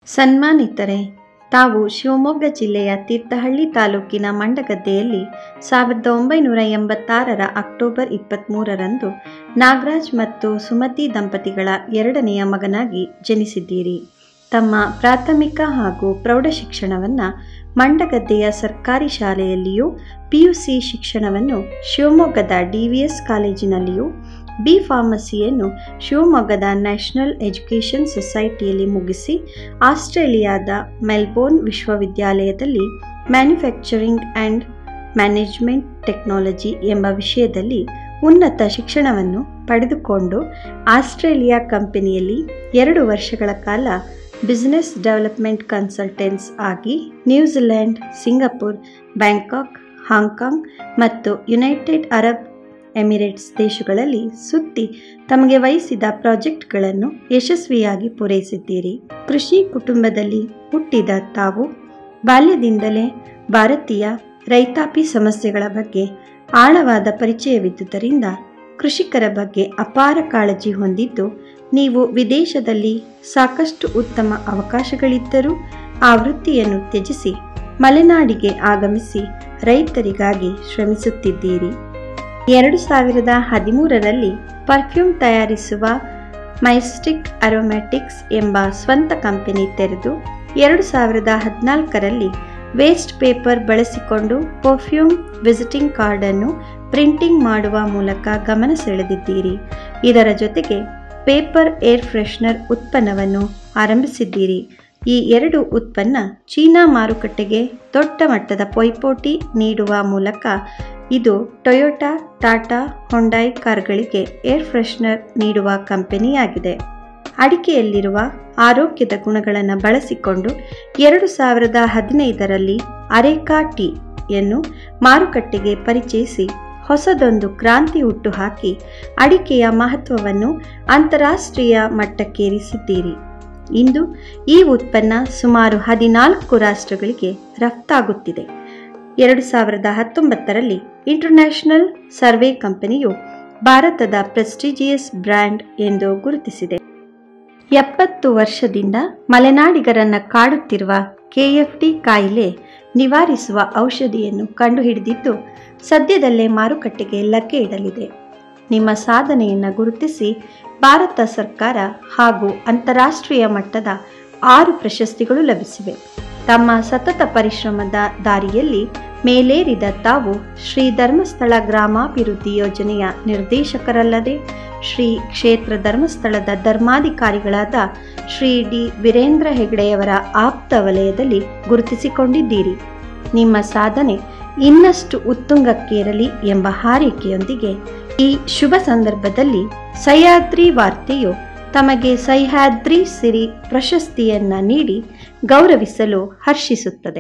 ಸನ್ಮಾನಿತರೆ ತಾವು ಶಿವಮೊಗ್ಗ ಜಿಲ್ಲೆಯ ತೀರ್ಥಹಳ್ಳಿ ತಾಲೂಕಿನ ಮಂಡಗದ್ದೆಯಲ್ಲಿ ಸಾವಿರದ ಒಂಬೈನೂರ ಎಂಬತ್ತಾರರ ಅಕ್ಟೋಬರ್ ಇಪ್ಪತ್ತ್ಮೂರರಂದು ನಾಗರಾಜ್ ಮತ್ತು ಸುಮತಿ ದಂಪತಿಗಳ ಎರಡನೆಯ ಮಗನಾಗಿ ಜನಿಸಿದ್ದೀರಿ ತಮ್ಮ ಪ್ರಾಥಮಿಕ ಹಾಗೂ ಪ್ರೌಢ ಶಿಕ್ಷಣವನ್ನು ಮಂಡಗದ್ದೆಯ ಸರ್ಕಾರಿ ಶಾಲೆಯಲ್ಲಿಯೂ ಪಿ ಯು ಸಿ ಶಿಕ್ಷಣವನ್ನು ಶಿವಮೊಗ್ಗದ ಡಿ ವಿ ಎಸ್ ಕಾಲೇಜಿನಲ್ಲಿಯೂ ಬಿ ಫಾರ್ಮಸಿಯನ್ನು ಶಿವಮೊಗ್ಗದ ನ್ಯಾಷನಲ್ ಎಜುಕೇಷನ್ ಸೊಸೈಟಿಯಲ್ಲಿ ಮುಗಿಸಿ ಆಸ್ಟ್ರೇಲಿಯಾದ ಮೆಲ್ಬೋರ್ನ್ ವಿಶ್ವವಿದ್ಯಾಲಯದಲ್ಲಿ ಮ್ಯಾನುಫ್ಯಾಕ್ಚರಿಂಗ್ ಆ್ಯಂಡ್ ಮ್ಯಾನೇಜ್ಮೆಂಟ್ ಟೆಕ್ನಾಲಜಿ ಎಂಬ ವಿಷಯದಲ್ಲಿ ಉನ್ನತ ಶಿಕ್ಷಣವನ್ನು ಪಡೆದುಕೊಂಡು ಆಸ್ಟ್ರೇಲಿಯಾ ಕಂಪನಿಯಲ್ಲಿ ಎರಡು ವರ್ಷಗಳ ಕಾಲ ಬಿಸಿನೆಸ್ ಡೆವಲಪ್ಮೆಂಟ್ ಕನ್ಸಲ್ಟೆನ್ಸ್ ಆಗಿ ನ್ಯೂಜಿಲೆಂಡ್ ಸಿಂಗಪುರ್ ಬ್ಯಾಂಕಾಕ್ ಹಾಂಗ್ಕಾಂಗ್ ಮತ್ತು ಯುನೈಟೆಡ್ ಅರಬ್ ಎಮಿರೇಟ್ಸ್ ದೇಶಗಳಲ್ಲಿ ಸುತ್ತಿ ತಮಗೆ ವಹಿಸಿದ ಪ್ರಾಜೆಕ್ಟ್ಗಳನ್ನು ಯಶಸ್ವಿಯಾಗಿ ಪೂರೈಸಿದ್ದೀರಿ ಕೃಷಿ ಕುಟುಂಬದಲ್ಲಿ ಹುಟ್ಟಿದ ತಾವು ಬಾಲ್ಯದಿಂದಲೇ ಭಾರತೀಯ ರೈತಾಪಿ ಸಮಸ್ಯೆಗಳ ಬಗ್ಗೆ ಆಳವಾದ ಪರಿಚಯವಿದ್ದುದರಿಂದ ಕೃಷಿಕರ ಬಗ್ಗೆ ಅಪಾರ ಕಾಳಜಿ ಹೊಂದಿದ್ದು ನೀವು ವಿದೇಶದಲ್ಲಿ ಸಾಕಷ್ಟು ಉತ್ತಮ ಅವಕಾಶಗಳಿದ್ದರೂ ಆ ವೃತ್ತಿಯನ್ನು ತ್ಯಜಿಸಿ ಮಲೆನಾಡಿಗೆ ಆಗಮಿಸಿ ರೈತರಿಗಾಗಿ ಶ್ರಮಿಸುತ್ತಿದ್ದೀರಿ ಎರಡು ಸಾವಿರದ ಹದಿಮೂರರಲ್ಲಿ ಪರ್ಫ್ಯೂಮ್ ತಯಾರಿಸುವ ಮೈಸ್ಟಿಕ್ ಅರೋಮ್ಯಾಟಿಕ್ಸ್ ಎಂಬ ಸ್ವಂತ ಕಂಪನಿ ತೆರೆದು ಎರಡು ಸಾವಿರದ ಹದಿನಾಲ್ಕರಲ್ಲಿ ವೇಸ್ಟ್ ಪೇಪರ್ ಬಳಸಿಕೊಂಡು ಪರ್ಫ್ಯೂಮ್ ವಿಸಿಟಿಂಗ್ ಕಾರ್ಡನ್ನು ಪ್ರಿಂಟಿಂಗ್ ಮಾಡುವ ಮೂಲಕ ಗಮನ ಸೆಳೆದಿದ್ದೀರಿ ಇದರ ಜೊತೆಗೆ ಪೇಪರ್ ಏರ್ ಫ್ರೆಶ್ನರ್ ಉತ್ಪನ್ನವನ್ನು ಆರಂಭಿಸಿದ್ದೀರಿ ಈ ಎರಡು ಉತ್ಪನ್ನ ಚೀನಾ ಮಾರುಕಟ್ಟೆಗೆ ದೊಡ್ಡ ಮಟ್ಟದ ಪೈಪೋಟಿ ನೀಡುವ ಮೂಲಕ ಇದು ಟೊಯೋಟಾ ಟಾಟಾ ಹೊಂಡಾಯ್ ಕಾರ್ಗಳಿಗೆ ಏರ್ ಫ್ರೆಶ್ನರ್ ನೀಡುವ ಕಂಪನಿಯಾಗಿದೆ ಅಡಿಕೆಯಲ್ಲಿರುವ ಆರೋಗ್ಯದ ಗುಣಗಳನ್ನು ಬಳಸಿಕೊಂಡು ಎರಡು ಸಾವಿರದ ಹದಿನೈದರಲ್ಲಿ ಅರೇಕಾ ಟೀಯನ್ನು ಮಾರುಕಟ್ಟೆಗೆ ಪರಿಚಯಿಸಿ ಹೊಸದೊಂದು ಕ್ರಾಂತಿ ಹುಟ್ಟುಹಾಕಿ ಅಡಿಕೆಯ ಮಹತ್ವವನ್ನು ಅಂತಾರಾಷ್ಟ್ರೀಯ ಮಟ್ಟಕ್ಕೇರಿಸಿದ್ದೀರಿ ಇಂದು ಈ ಉತ್ಪನ್ನ ಸುಮಾರು ಹದಿನಾಲ್ಕು ರಾಷ್ಟ್ರಗಳಿಗೆ ರಫ್ತಾಗುತ್ತಿದೆ ಎರಡು ಸಾವಿರದ ಹತ್ತೊಂಬತ್ತರಲ್ಲಿ ಇಂಟರ್ನ್ಯಾಷನಲ್ ಸರ್ವೆ ಕಂಪನಿಯು ಭಾರತದ ಪ್ರೆಸ್ಟಿಜಿಯಸ್ ಬ್ರ್ಯಾಂಡ್ ಎಂದು ಗುರುತಿಸಿದೆ ಎಪ್ಪತ್ತು ವರ್ಷದಿಂದ ಮಲೆನಾಡಿಗರನ್ನ ಕಾಡುತ್ತಿರುವ ಕೆಎಫ್ಡಿ ಕಾಯಿಲೆ ನಿವಾರಿಸುವ ಔಷಧಿಯನ್ನು ಕಂಡುಹಿಡಿದಿದ್ದು ಸದ್ಯದಲ್ಲೇ ಮಾರುಕಟ್ಟೆಗೆ ಲಗ್ಗೆ ಇಡಲಿದೆ ನಿಮ್ಮ ಸಾಧನೆಯನ್ನು ಗುರುತಿಸಿ ಭಾರತ ಸರ್ಕಾರ ಹಾಗೂ ಅಂತಾರಾಷ್ಟ್ರೀಯ ಮಟ್ಟದ ಆರು ಪ್ರಶಸ್ತಿಗಳು ಲಭಿಸಿವೆ ತಮ್ಮ ಸತತ ಪರಿಶ್ರಮದ ದಾರಿಯಲ್ಲಿ ಮೇಲೇರಿದ ತಾವು ಶ್ರೀ ಧರ್ಮಸ್ಥಳ ಗ್ರಾಮಾಭಿವೃದ್ಧಿ ಯೋಜನೆಯ ನಿರ್ದೇಶಕರಲ್ಲದೆ ಶ್ರೀ ಕ್ಷೇತ್ರ ಧರ್ಮಸ್ಥಳದ ಧರ್ಮಾಧಿಕಾರಿಗಳಾದ ಶ್ರೀ ಡಿ ವೀರೇಂದ್ರ ಹೆಗಡೆಯವರ ಆಪ್ತ ವಲಯದಲ್ಲಿ ಗುರುತಿಸಿಕೊಂಡಿದ್ದೀರಿ ನಿಮ್ಮ ಸಾಧನೆ ಇನ್ನಷ್ಟು ಉತ್ತುಂಗಕ್ಕೇರಲಿ ಎಂಬ ಹಾರೈಕೆಯೊಂದಿಗೆ ಈ ಶುಭ ಸಂದರ್ಭದಲ್ಲಿ ಸಹ್ಯಾದ್ರಿ ವಾರ್ತೆಯು ತಮಗೆ ಸಹ್ಯಾದ್ರಿ ಸಿರಿ ಪ್ರಶಸ್ತಿಯನ್ನ ನೀಡಿ ಗೌರವಿಸಲು ಹರ್ಷಿಸುತ್ತದೆ